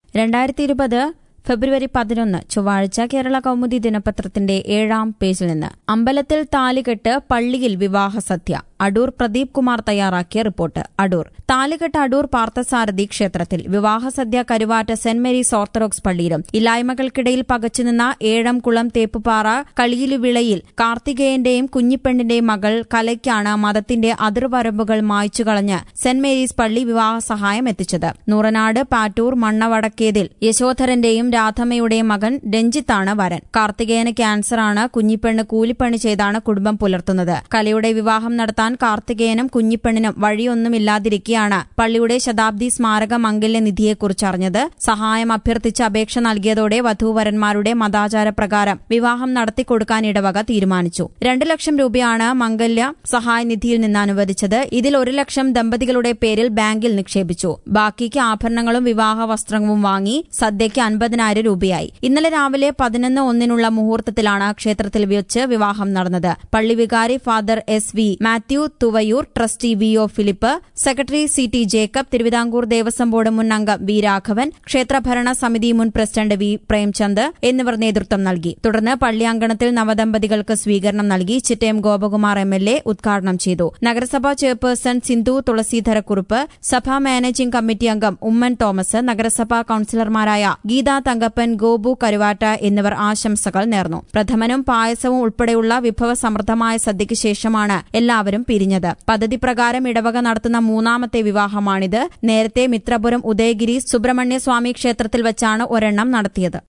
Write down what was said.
രണ്ടായിരത്തി ഇരുപത് ഫെബ്രുവരി പതിനൊന്ന് ചൊവ്വാഴ്ച കേരള കൗമുദി ദിനപത്രത്തിന്റെ ഏഴാം പേജിൽ നിന്ന് അമ്പലത്തിൽ താലികെട്ട് പള്ളിയിൽ വിവാഹ സദ്യ അടൂർ പ്രദീപ് കുമാർ തയ്യാറാക്കിയ റിപ്പോർട്ട് അടൂർ താലികെട്ട് അടൂർ പാർത്ഥസാരഥി ക്ഷേത്രത്തിൽ വിവാഹ സദ്യ കരുവാറ്റ സെന്റ് മേരീസ് ഓർത്തഡോക്സ് പള്ളിയിലും ഇല്ലായ്മകൾക്കിടയിൽ പകച്ചുനിന്ന ഏഴംകുളം തേപ്പുപാറ കളിയിലുവിളയിൽ കാർത്തികേയന്റെയും കുഞ്ഞിപ്പെണ്ണിന്റെയും മകൾ കലയ്ക്കാണ് മതത്തിന്റെ അതിർവരമ്പുകൾ മായ്ച്ചു കളഞ്ഞ് സെന്റ് മേരീസ് പള്ളി വിവാഹ സഹായം എത്തിച്ചത് നൂറനാട് പാറ്റൂർ മണ്ണവടക്കേതിൽ യശോധരന്റെയും രാധമ്മയുടെയും മകൻ രഞ്ജിത്താണ് വരൻ കാർത്തികേയന് ക്യാൻസറാണ് കുഞ്ഞിപ്പെണ്ണ് കൂലിപ്പണി ചെയ്താണ് കുടുംബം പുലർത്തുന്നത് കലയുടെ വിവാഹം നടത്താൻ കാർത്തികേയനും കുഞ്ഞിപ്പെണ്ണിനും വഴിയൊന്നുമില്ലാതിരിക്കെയാണ് പള്ളിയുടെ ശതാബ്ദി സ്മാരക മംഗല്യ നിധിയെക്കുറിച്ച് അറിഞ്ഞത് സഹായം അഭ്യർത്ഥിച്ച് അപേക്ഷ നൽകിയതോടെ വധൂവരന്മാരുടെ മതാചാരപ്രകാരം വിവാഹം നടത്തിക്കൊടുക്കാൻ ഇടവക തീരുമാനിച്ചു രണ്ടു ലക്ഷം രൂപയാണ് മംഗല്യ സഹായ നിധിയിൽ നിന്ന് അനുവദിച്ചത് ഇതിൽ ഒരു ലക്ഷം ദമ്പതികളുടെ പേരിൽ ബാങ്കിൽ നിക്ഷേപിച്ചു ബാക്കിക്ക് ആഭരണങ്ങളും വിവാഹ വസ്ത്രവും വാങ്ങി സദ്യയ്ക്ക് അൻപതിനായിരം രൂപയായി ഇന്നലെ രാവിലെ പതിനൊന്ന് ഒന്നിനുള്ള മുഹൂർത്തത്തിലാണ് ക്ഷേത്രത്തിൽ വെച്ച് വിവാഹം നടന്നത് പള്ളി വികാരി Father S V Mathew Thuvayoor trustee V O Philip secretary C T Jacob Thiruvithamkoor Devaswom Board മുൻ അംഗം വി രാഘവൻ ക്ഷേത്രഭരണ സമിതി മുൻ പ്രസിഡന്റ് വി പ്രേംചന്ദ് എന്നിവർ നേതൃത്വം നൽകി തുടർന്ന് പള്ളി അങ്കണത്തിൽ നവദമ്പതികൾക്ക് സ്വീകരണം നൽകി Chittayam Gopakumar M L A ഉദ്ഘാടനം ചെയ്തു നഗരസഭാ ചെയർപേഴ്സൺ സിന്ധു തുളസീധരക്കുറുപ്പ് സഭാ മാനേജിംഗ് കമ്മിറ്റി അംഗം ഉമ്മൻ തോമസ് നഗരസഭാ കൌൺസിലർമാരായ ഗീതാ തങ്കപ്പൻ ഗോപു കരുവാറ്റ എന്നിവർ ആശംസകൾ നേർന്നു പ്രഥമനും പായസവും ഉൾപ്പെടെയുള്ള വിഭവസമൃദ്ധമായ സദ്യയ്ക്ക് ശേഷമാണ് എല്ലാവരും പിരിഞ്ഞത് പദ്ധതി പ്രകാരം ഇടവക നടത്തുന്ന മൂന്നാമത്തെ വിവാഹമാണിത് നേരത്തെ മിത്രപുരം ഉദയഗിരി സുബ്രഹ്മണ്യ സ്വാമി ക്ഷേത്രത്തിൽ വെച്ചാണ് ഒരെണ്ണം നടത്തിയത്